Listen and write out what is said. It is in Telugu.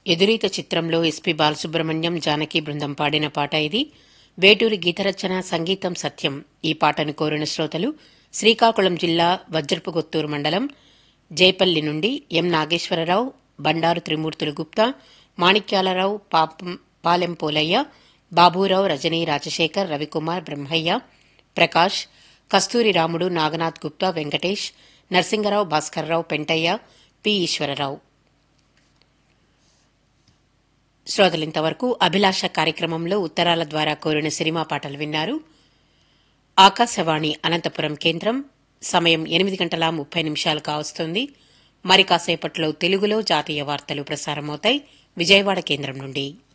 ఎదురీత చిత్రంలో ఎస్పి బాలసుబ్రహ్మణ్యం జానకి బృందం పాడిన పాట ఇది వేటూరి గీతరచన సంగీతం సత్యం ఈ పాటను కోరిన శ్రోతలు శ్రీకాకుళం జిల్లా వజ్రపుగొత్తూరు మండలం జైపల్లి నుండి ఎం నాగేశ్వరరావు బండారు త్రిమూర్తులు గుప్తా మాణిక్యాలరావు పాపం పాలెం పోలయ్య బాబూరావు రజనీ రాజశేఖర్ రవికుమార్ బ్రహ్మయ్య ప్రకాష్ కస్తూరి రాముడు నాగనాథ్ గుప్తా వెంకటేష్ నరసింగరావు భాస్కర్రావు పెంటయ్య పి ఈశ్వరరావు శ్రోతలింతవరకు అభిలాష కార్యక్రమంలో ఉత్తరాల ద్వారా కోరిన సినిమా పాటలు విన్నారు ఆకాశవాణి అనంతపురం కేంద్రం సమయం ఎనిమిది గంటల ముప్పై నిమిషాలు కావస్తోంది మరి కాసేపట్లో తెలుగులో జాతీయ వార్తలు ప్రసారమవుతాయి విజయవాడ కేంద్రం నుండి